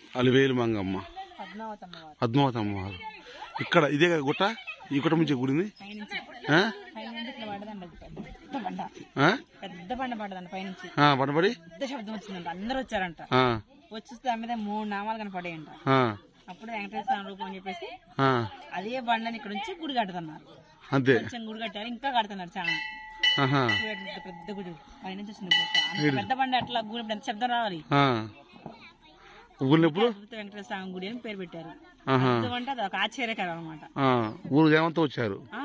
అలివేలు మంగమ్మ పద్మావతి అమ్మవారు పద్మావతి అమ్మవారు ఇక్కడ ఇదే కదా గుట్ట ఈ గుట్ట నుంచి గుడింది పైనుంచి ఆ? పైనుంచి ఇట్లా పడదండి అది పెద్ద బండ ఆ? పెద్ద బండ పడదండి పైనుంచి ఆ, పడబడి పెద్ద శబ్దం వచ్చిందంట అందరూ వచ్చారంట ఆ, వచ్చి దాని మీద మూడు నామాలు కనపడేయంట ఆ, అప్పుడు వెంకటేశ్వర స్వామి రూపం అని చెప్పేసి ఆ. అదే బండని ఇక్కడ నుంచి గుడి కడుతున్నారు అంతే కొంచెం గుడి కట్టారు ఇంకా కడుతున్నారు చాలా ఆహా. పెద్ద పెద్ద గుడి పైనుంచి వచ్చింది పుట్ట. అంత పెద్ద బండ అట్లా గుడి ఎంత శబ్దం రావాలి ఆ. ఊరినప్పుడు అద్భుత వెంకటేశ్వర స్వామి గుడి అని పేరు పెట్టారు ఆహా. అద్భుతం అంటే అది ఒక ఆశ్చర్యకరం అనమాట ఆ, ఊరు ఏమంతా వచ్చారు ఆ,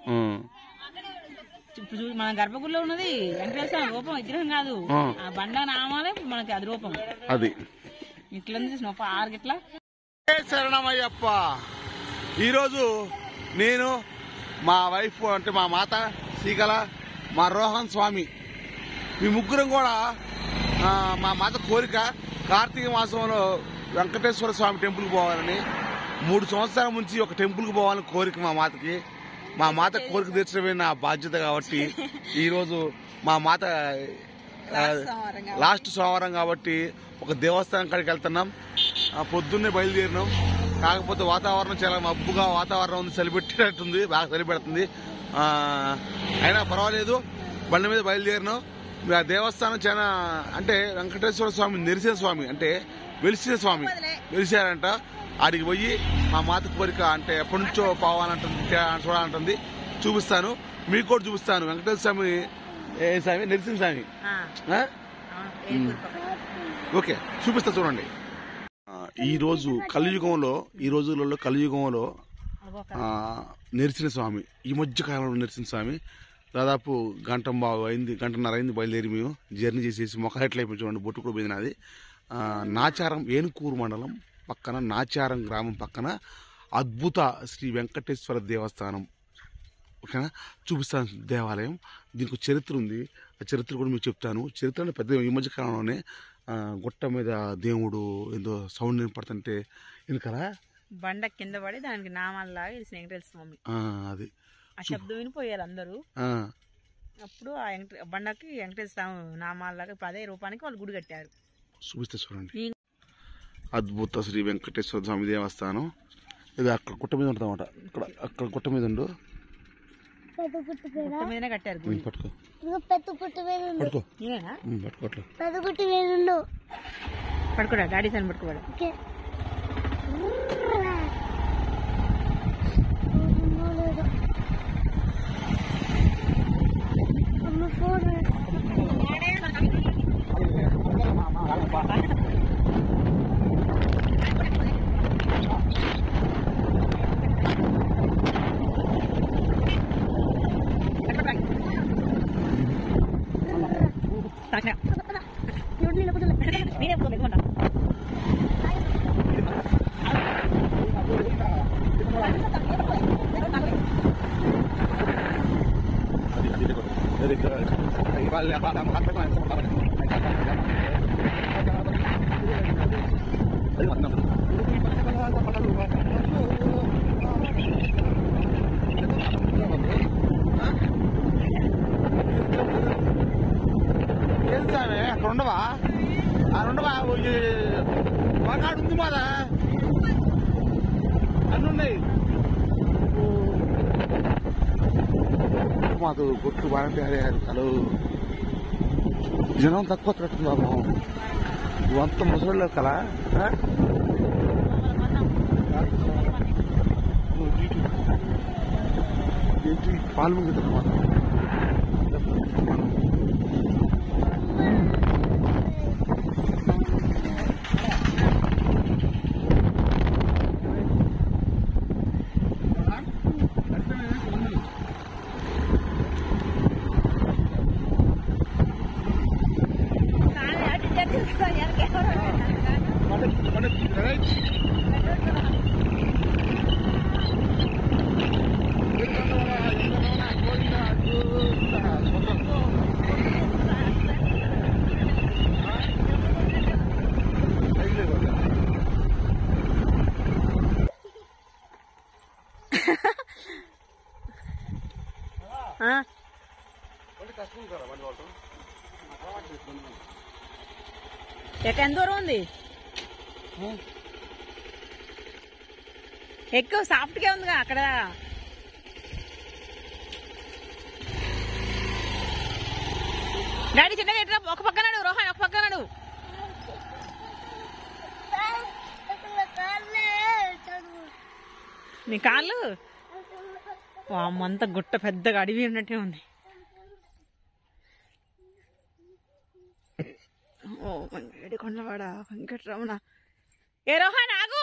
ఇప్పుడు చూడు మన గర్భగుడిలో ఉన్నది వెంకటేశ్వర స్వామి రూపం విగ్రహం కాదు ఆ. ఆ బండ నామాలే మనకి అది రూపం అది ఇట్లా ఉంది చూసిన ఒక ఆరు గిట్లా ఏ శరణమయ్యప్ప ఈరోజు నేను మా వైఫ్ అంటే మా మాత సీకల మా రోహన్ స్వామి మీ ముగ్గురం కూడా ఆ, మా మాత కోరిక కార్తీక మాసంలో వెంకటేశ్వర స్వామి టెంపుల్కి పోవాలని మూడు సంవత్సరాల నుంచి ఒక టెంపుల్కి పోవాలని కోరిక మా మాతకి మా మాత కోరిక తీర్చడమే నా బాధ్యత కాబట్టి ఈరోజు మా మాత ఆ, లాస్ట్ సోమవారం కాబట్టి ఒక దేవస్థానం కాడికి వెళ్తున్నాం ఆ, పొద్దున్నే బయలుదేరినాం కాకపోతే వాతావరణం చాలా మబ్బుగా వాతావరణం ఉంది చలిపెట్టినట్టుంది బాగా చలిపెడుతుంది ఆ, అయినా పర్వాలేదు బండి మీద బయలుదేరినాం ఆ దేవస్థానం చాలా అంటే వెంకటేశ్వర స్వామి నెరిసిన స్వామి అంటే వెలిసిన స్వామి వెలిసారంట ఆడికి పోయి మా మాత కోరిక అంటే ఎప్పటి నుంచో పోవాలంటుంది చూడాలంటుంది చూపిస్తాను మీకు కూడా చూపిస్తాను వెంకటేశ్వర స్వామి ఏ స్వామి నెరిసిన స్వామి ఆ, ఆ? అవును, ఏడుగురు పక్కన. ఓకే చూపిస్తా చూడండి ఆ, ఈ రోజు కలియుగంలో ఈ రోజులలో కలియుగంలో అదిగో ఒక ఆ, నెరిసిన స్వామి ఈ మధ్య కాలంలో నెరిసిన స్వామి దాదాపు గంట బాగు అయింది గంటన్నర అయింది బయలుదేరి మేము జర్నీ చేసేసి మొక్క ఎట్లా అయిపోయి చూడండి బొట్టు కూడా పోయింది నాది ఆ, నాచారం ఏనుకూరు మండలం పక్కన నాచారం గ్రామం పక్కన అద్భుత శ్రీ వెంకటేశ్వర దేవస్థానం ఓకేనా చూపిస్తాను దేవాలయం దీనికి ఒక చరిత్ర ఉంది ఆ చరిత్ర కూడా మీకు చెప్తాను చరిత్ర అంటే పెద్ద ఈ మధ్య కాలంలోనే ఆ, గుట్ట మీద దేవుడు ఏదో సౌండ్ వినపడుతుంటే వెనకరా బండ కింద పడి దానికి నామాలలాగా ఇది వెంకటేశ్వర స్వామి ఆ, అది ఆ శబ్దం వినిపోయారు అందరూ ఆ, అప్పుడు ఆ వెంకట బండకి వెంకటేశ్వర స్వామి నామాలలాగా ఇప్పుడు అదే రూపానికి వాళ్ళు గుడి కట్టారు చూపిస్తే చూడండి ఈ- అద్భుత శ్రీ వెంకటేశ్వర స్వామి దేవస్థానం ఇది అక్కడ గుట్ట మీద ఉంటుందన్నమాట ఇక్కడ అక్కడ గుట్ట మీద ఉండు గుట్ట మీదనే కట్టారు ఉమ్, గుడి పట్టుకో పెద్ద పుట్టు మీద ఉంది పట్టుకో నేనేనా ఉమ్, పట్టుకో అట్లా పెద్ద పుట్టు మీద ఉండు పడుకోడా డాడీ సార్ పడుకోవాడు ఓకే అమ్మ ఫోన్ నేనే పోతున్నా ఏం స్వామి అక్కడ ఉండవా ఆ ఉండవా మగాడు ఉంది మాదా అన్ని ఉన్నాయి మాకు గుర్తు బాగా హలో జనం తక్కువ తిరగట్లేదు బాబు ఇవంతా ముసళ్ళు కదా ఆ? ఏంటి పాలు ముంగుతుంది మాత్రం ఎక్కడ ఎంత దూరం ఉంది ఎక్కువ సాఫ్ట్ గా ఉందిగా అక్కడ డాడీ చిన్నగా ఎట్లా ఒక పక్క నడు రోహన్ ఒక పక్క నడు అసలు కాళ్ళే చదువు నీ కాళ్ళు అంత గుట్ట పెద్దగా అడవి ఉన్నట్టే ఉంది ఓ వెంకటి కొండవాడ వెంకటరమణ ఏ రోహన్ ఆగు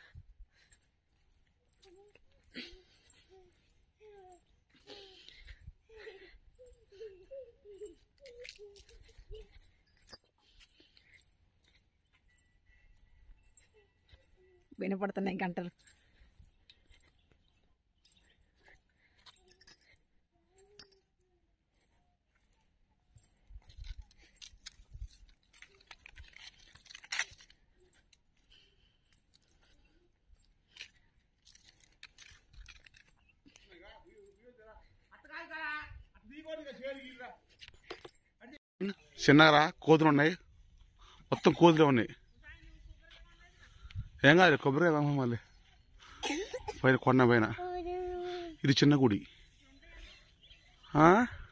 వినపడుతున్నాయి గంటలు చిన్నగా కోతులు ఉన్నాయి మొత్తం కోతులే ఉన్నాయి ఏం కాదు కొబ్బరికాయ వేమం మళ్ళీ పైన కొండ పైన ఇది చిన్న గుడి ఆ?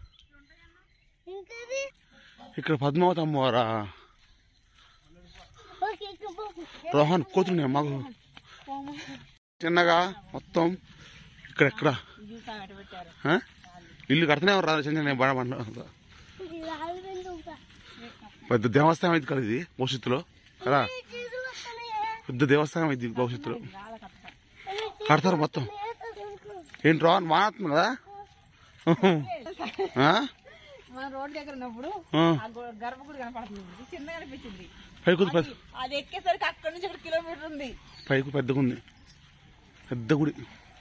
ఇంకది ఇక్కడ పద్మావతి అమ్మవారా ఓకే ఇక పో. రోహన్ కోతులు ఉన్నాయి మాకు చిన్నగా మొత్తం ఇక్కడెక్కడ ఆ? ఇల్లు కడుతూనే రా చిన్న చిన్న బడ బండ ఇది రాళ్ళు ఎందుకు? పెద్ద దేవస్థానం అయింది కదా ఇది భవిష్యత్తులో కదా ఈ చేతులు వస్తున్నాయే. పెద్ద దేవస్థానం అయింది భవిష్యత్తులో అరే, కడతారు మొత్తం చేతులు ఎందుకు? ఏంటి రోహన్ మాట్లాడుతుంది కదా ఆ? మన రోడ్ దగ్గర ఉన్నప్పుడు ఆ. ఆ గు- గర్భగుడి కనపడుతుంది ఇది చిన్నగా అనిపించింది పైకి పెద్ద అది ఎక్కేసరికి అక్కడ నుంచి ఒక కిలోమీటర్ ఉంది పైకి పెద్దగా ఉంది పెద్ద గుడి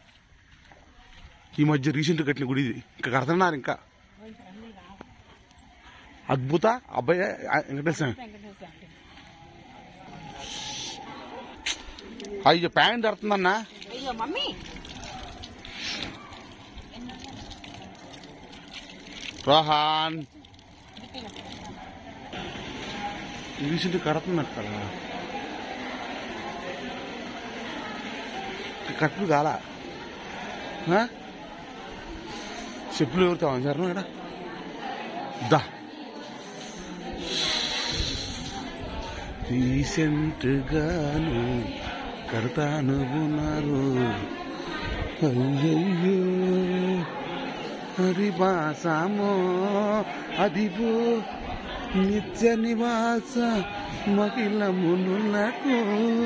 ఈ మధ్య రీసెంట్ కట్టిన గుడి ఇది ఇంకా కడుతున్నారు ఇంకా అద్భుత అబ్బాయి వెంకటేశ్వర స్వామి వెంకటేశ్వర స్వామి. అయ్యో ప్యాంట్ కడుతుందన్నా అయ్యో మమ్మీ రోహాన్ రీసెంట్ కడుతున్నారు కదా కట్టు కాల ఆ? చెప్పులు ఎవరితో సార్ ఇక్కడ దా రీసెంట్ గాను కడతాను ఉన్నారు అయ్యయ్యో హరివాసమో అదివో నిత్య నివాస మహిళ మునులకు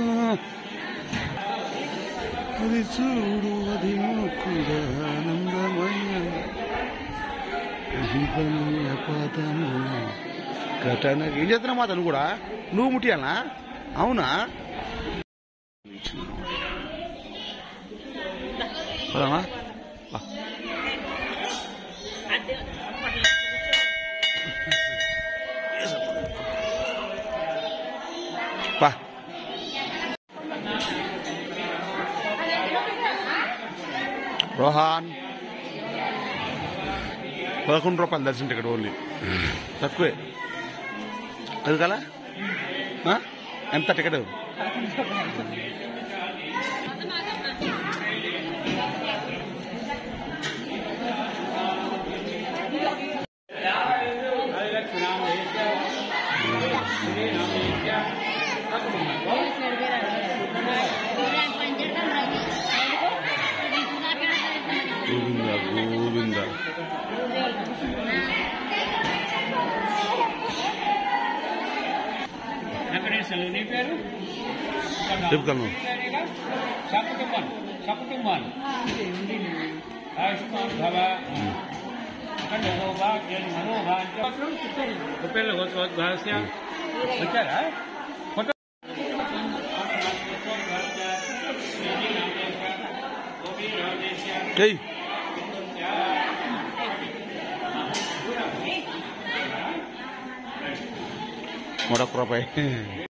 అది చూడు అది కూడా ఆనందమయ దీపనీయ పదము ఘటన ఏం చేస్తున్నా మా తను కూడా నువ్వు ముట్టియాలా అవునా పదామా బా. బా రోహాన్ పదకొండు రూపాయలు దర్శనం టికెట్ ఓన్లీ తక్కువే అది కదా ఆ? ఎంత టికెట్ గోవింద గోవింద వెంకటేశ్వరులు నీ పేరు చెప్పుకోను సకుటుంబం సకుటుంబం ఆయుష్మాన్ భవ భాగ్యం మనోభాగ్యం పేర్లు భాస్య వచ్చారా ఫోటో చెయ్యి మరొక రూపాయి